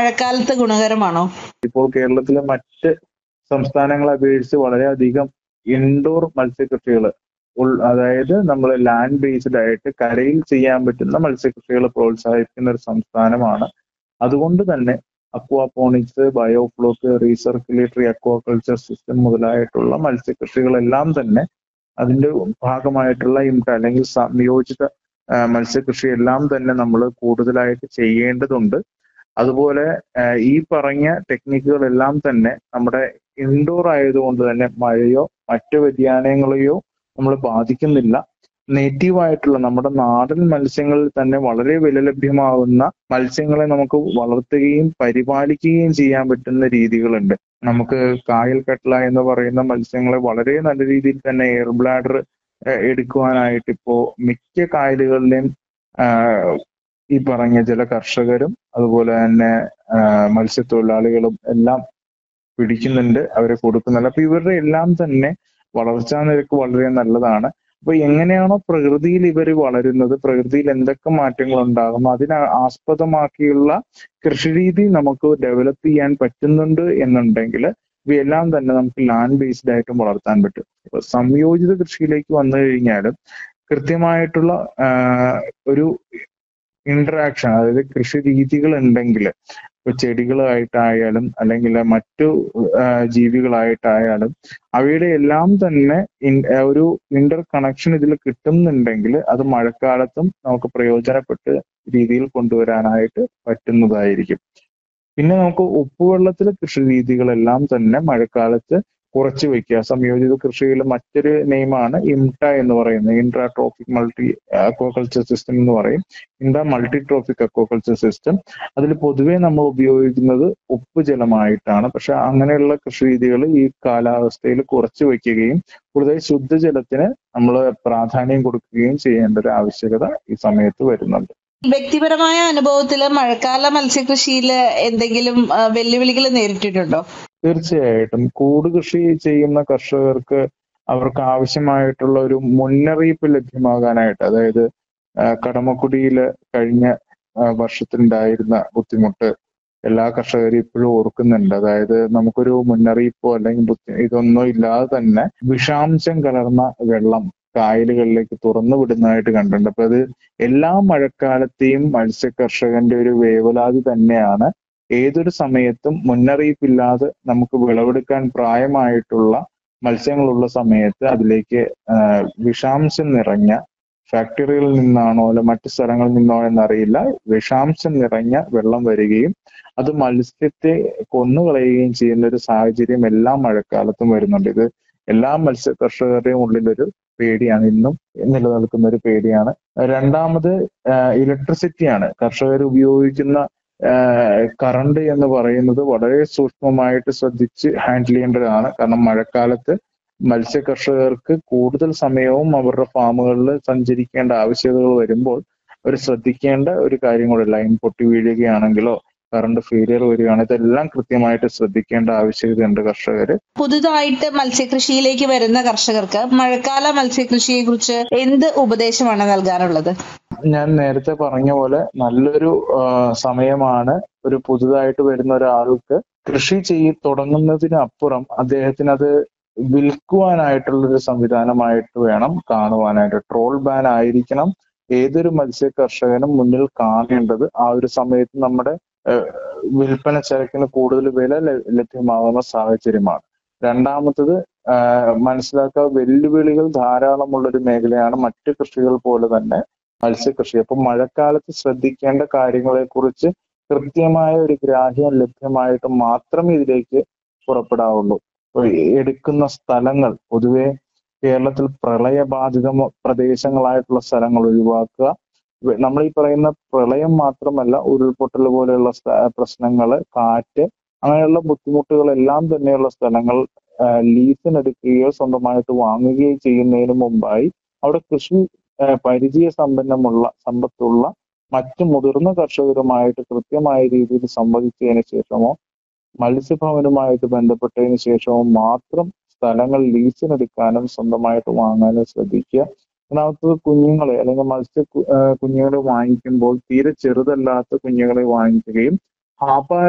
മഴക്കാലത്ത് ഗുണകരമാണോ ഇപ്പോൾ കേരളത്തിലെ മറ്റ് സംസ്ഥാനങ്ങളെ അപേക്ഷിച്ച് വളരെയധികം ഇൻഡോർ മത്സ്യകൃഷികൾ അതായത് നമ്മൾ ലാൻഡ് ബേസ്ഡ് ആയിട്ട് കരയിൽ ചെയ്യാൻ പറ്റുന്ന മത്സ്യകൃഷികൾ പ്രോത്സാഹിപ്പിക്കുന്ന ഒരു സംസ്ഥാനമാണ് അതുകൊണ്ട് തന്നെ aquaponics biofloc recirculatory aquaculture system മുതലായിട്ടുള്ള മത്സ്യകൃഷികളെല്ലാം തന്നെ അതിന്റെ ഭാഗമായിട്ടുള്ള ഇംട അല്ലെങ്കിൽ സംയോജിത ആ, മത്സ്യകൃഷി എല്ലാം തന്നെ നമ്മൾ കൂടുതലായിട്ട് ചെയ്യേണ്ടതുണ്ട് അതുപോലെ ആ, ഈ പറഞ്ഞ ടെക്നിക്കുകളെല്ലാം തന്നെ നമ്മുടെ ഇൻഡോർ ആയതുകൊണ്ട് തന്നെ മഴയോ മറ്റു വ്യതിയാനങ്ങളെയോ നമ്മൾ ബാധിക്കുന്നില്ല നേറ്റീവ് ആയിട്ടുള്ള നമ്മുടെ നാടൻ മത്സ്യങ്ങളിൽ തന്നെ വളരെ വില ലഭ്യമാകുന്ന മത്സ്യങ്ങളെ നമുക്ക് വളർത്തുകയും പരിപാലിക്കുകയും ചെയ്യാൻ പറ്റുന്ന രീതികളുണ്ട് നമുക്ക് കായൽ കട്ട്ല എന്ന് പറയുന്ന മത്സ്യങ്ങളെ വളരെ നല്ല രീതിയിൽ തന്നെ എയർ ബ്ലാഡർ എടുക്കുവാനായിട്ട് ഇപ്പോ മിക്ക കായലുകളിലെയും ആഹ് ഈ പറഞ്ഞ ജല കർഷകരും അതുപോലെ തന്നെ ആഹ് മത്സ്യത്തൊഴിലാളികളും എല്ലാം പിടിക്കുന്നുണ്ട് അവരെ കൊടുക്കുന്നുണ്ട് അപ്പൊ ഇവരുടെ എല്ലാം തന്നെ വളർച്ചാ നിരക്ക് വളരെ നല്ലതാണ് അപ്പൊ എങ്ങനെയാണോ പ്രകൃതിയിൽ ഇവർ വളരുന്നത് പ്രകൃതിയിൽ എന്തൊക്കെ മാറ്റങ്ങൾ ഉണ്ടാകുന്നു അതിനെ ആസ്പദമാക്കിയുള്ള കൃഷിരീതി നമുക്ക് ഡെവലപ്പ് ചെയ്യാൻ പറ്റുന്നുണ്ട് എന്നുണ്ടെങ്കിൽ ഇവയെല്ലാം തന്നെ നമുക്ക് ലാൻഡ് ബേസ്ഡ് ആയിട്ടും വളർത്താൻ പറ്റും ഇപ്പൊ സംയോജിത കൃഷിയിലേക്ക് വന്നു കഴിഞ്ഞാലും കൃത്യമായിട്ടുള്ള ആഹ് ഒരു ഇന്ററാക്ഷൻ അതായത് കൃഷി രീതികൾ ഉണ്ടെങ്കിൽ ഇപ്പൊ ചെടികളായിട്ടായാലും അല്ലെങ്കിൽ മറ്റു ആ, ജീവികളായിട്ടായാലും അവയുടെ എല്ലാം തന്നെ ഇൻ- ആ, ഒരു ഇന്റർ കണക്ഷൻ ഇതിൽ കിട്ടുന്നുണ്ടെങ്കിൽ അത് മഴക്കാലത്തും നമുക്ക് പ്രയോജനപ്പെട്ട് രീതിയിൽ കൊണ്ടുവരാനായിട്ട് പറ്റുന്നതായിരിക്കും പിന്നെ നമുക്ക് ഉപ്പുവെള്ളത്തിലെ കൃഷി രീതികളെല്ലാം തന്നെ മഴക്കാലത്ത് കുറച്ച് വെക്കുക സംയോജിത കൃഷിയിൽ മറ്റൊരു നെയിമാണ് ഇംട എന്ന് പറയുന്നത് intra trophic multi aquaculture system എന്ന് പറയും intra multi trophic aquaculture system അതിൽ പൊതുവേ നമ്മൾ ഉപയോഗിക്കുന്നത് ഉപ്പ് ജലമായിട്ടാണ് പക്ഷെ അങ്ങനെയുള്ള കൃഷി രീതികൾ ഈ കാലാവസ്ഥയിൽ കുറച്ച് വെക്കുകയും കൂടുതൽ ശുദ്ധജലത്തിന് നമ്മൾ പ്രാധാന്യം കൊടുക്കുകയും ചെയ്യേണ്ട ഒരു ആവശ്യകത ഈ സമയത്ത് വരുന്നുണ്ട് വ്യക്തിപരമായ അനുഭവത്തില് മഴക്കാല മത്സ്യകൃഷിയില് എന്തെങ്കിലും വെല്ലുവിളികൾ നേരിട്ടിട്ടുണ്ടോ തീർച്ചയായിട്ടും കൂട് കൃഷി ചെയ്യുന്ന കർഷകർക്ക് അവർക്ക് ആവശ്യമായിട്ടുള്ള ഒരു മുന്നറിയിപ്പ് ലഭ്യമാകാനായിട്ട് അതായത് ആ, കടമക്കുടിയില് കഴിഞ്ഞ ആ, വർഷത്തിലുണ്ടായിരുന്ന ബുദ്ധിമുട്ട് എല്ലാ കർഷകരും ഇപ്പോഴും ഓർക്കുന്നുണ്ട് അതായത് നമുക്കൊരു മുന്നറിയിപ്പോ അല്ലെങ്കിൽ ബുദ്ധി ഇതൊന്നും ഇല്ലാതെ തന്നെ വിഷാംശം കലർന്ന വെള്ളം കായലുകളിലേക്ക് തുറന്നു വിടുന്നതായിട്ട് കണ്ടിട്ടുണ്ട് അപ്പൊ അത് എല്ലാ മഴക്കാലത്തെയും മത്സ്യ കർഷകന്റെ ഒരു വേവലാതി തന്നെയാണ് ഏതൊരു സമയത്തും മുന്നറിയിപ്പില്ലാതെ നമുക്ക് വിളവെടുക്കാൻ പ്രായമായിട്ടുള്ള മത്സ്യങ്ങളുള്ള സമയത്ത് അതിലേക്ക് ആ, വിഷാംശം നിറഞ്ഞ ഫാക്ടറികളിൽ നിന്നാണോ അല്ല മറ്റു സ്ഥലങ്ങളിൽ നിന്നോ എന്നറിയില്ല വിഷാംശം നിറഞ്ഞ വെള്ളം വരികയും അത് മത്സ്യത്തെ കൊന്നുകളയുകയും ചെയ്യുന്ന ഒരു സാഹചര്യം എല്ലാ മഴക്കാലത്തും വരുന്നുണ്ട് ഇത് എല്ലാ മത്സ്യ കർഷകരുടെയും ഉള്ളിലൊരു പേടിയാണ് ഇന്നും നിലനിൽക്കുന്ന ഒരു പേടിയാണ് രണ്ടാമത് ഇലക്ട്രിസിറ്റിയാണ് കർഷകർ ഉപയോഗിക്കുന്ന കറണ്ട് എന്ന് പറയുന്നത് വളരെ സൂക്ഷ്മമായിട്ട് ശ്രദ്ധിച്ച് ഹാൻഡിൽ ചെയ്യേണ്ടതാണ് കാരണം മഴക്കാലത്ത് മത്സ്യ കർഷകർക്ക് കൂടുതൽ സമയവും അവരുടെ ഫാമുകളിൽ സഞ്ചരിക്കേണ്ട ആവശ്യകതകൾ വരുമ്പോൾ അവർ ശ്രദ്ധിക്കേണ്ട ഒരു കാര്യം കൂടെ ലൈൻ പൊട്ടി വീഴുകയാണെങ്കിലോ കറണ്ട് ഫെയിലിയർ വരികയാണെങ്കിൽ ഇതെല്ലാം കൃത്യമായിട്ട് ശ്രദ്ധിക്കേണ്ട ആവശ്യകതയുണ്ട് കർഷകര് പുതുതായിട്ട് മത്സ്യകൃഷിയിലേക്ക് വരുന്ന കർഷകർക്ക് മഴക്കാല മത്സ്യകൃഷിയെ കുറിച്ച് എന്ത് ഉപദേശമാണ് നൽകാനുള്ളത് ഞാൻ നേരത്തെ പറഞ്ഞ പോലെ നല്ലൊരു ആ, സമയമാണ് ഒരു പുതുതായിട്ട് വരുന്ന ഒരാൾക്ക് കൃഷി ചെയ്ത് തുടങ്ങുന്നതിന് അപ്പുറം അദ്ദേഹത്തിന് അത് വിൽക്കുവാനായിട്ടുള്ള ഒരു സംവിധാനമായിട്ട് വേണം കാണുവാനായിട്ട് ട്രോൾ ബാൻ ആയിരിക്കണം ഏതൊരു മത്സ്യ കർഷകനും മുന്നിൽ കാണേണ്ടത് ആ ഒരു സമയത്ത് നമ്മുടെ ഏഹ്, വിൽപ്പന ചരക്കിന് കൂടുതൽ വില ല- ലഭ്യമാകുന്ന സാഹചര്യമാണ് രണ്ടാമത്തത് ആഹ്, മനസ്സിലാക്കുക വെല്ലുവിളികൾ ധാരാളമുള്ള ഒരു മേഖലയാണ് മറ്റു കൃഷികൾ പോലെ തന്നെ മത്സ്യകൃഷി അപ്പൊ മഴക്കാലത്ത് ശ്രദ്ധിക്കേണ്ട കാര്യങ്ങളെ കുറിച്ച് കൃത്യമായ ഒരു ഗ്രാഹ്യം ലഭ്യമായിട്ട് മാത്രമേ ഇതിലേക്ക് പുറപ്പെടാവുള്ളൂ ഇപ്പൊ എടുക്കുന്ന സ്ഥലങ്ങൾ പൊതുവെ കേരളത്തിൽ പ്രളയബാധിത പ്രദേശങ്ങളായിട്ടുള്ള സ്ഥലങ്ങൾ ഒഴിവാക്കുക വെ- നമ്മൾ ഈ പറയുന്ന പ്രളയം മാത്രമല്ല ഉരുൾപൊട്ടൽ പോലെയുള്ള സ്ഥ- പ്രശ്നങ്ങള് കാറ്റ് അങ്ങനെയുള്ള ബുദ്ധിമുട്ടുകളെല്ലാം തന്നെയുള്ള സ്ഥലങ്ങൾ ആ, ലീസിനെടുക്കുകയോ സ്വന്തമായിട്ട് വാങ്ങുകയോ ചെയ്യുന്നതിന് മുമ്പായി അവിടെ കൃഷി ആ, പരിചയ സമ്പന്നമുള്ള സമ്പത്തുള്ള മറ്റു മുതിർന്ന കർഷകരുമായിട്ട് കൃത്യമായ രീതിയിൽ സംവദിച്ചതിന് ശേഷമോ മത്സ്യഭവനുമായിട്ട് ബന്ധപ്പെട്ടതിന് ശേഷവും മാത്രം സ്ഥലങ്ങൾ ലീസിനെടുക്കാനും സ്വന്തമായിട്ട് വാങ്ങാനും ശ്രദ്ധിക്കുക രണ്ടാമത്തത് കുഞ്ഞുങ്ങളെ അല്ലെങ്കിൽ മത്സ്യ കു- ആ, കുഞ്ഞുങ്ങളെ വാങ്ങിക്കുമ്പോൾ തീരെ ചെറുതല്ലാത്ത കുഞ്ഞുങ്ങളെ വാങ്ങിക്കുകയും ഹാപ്പ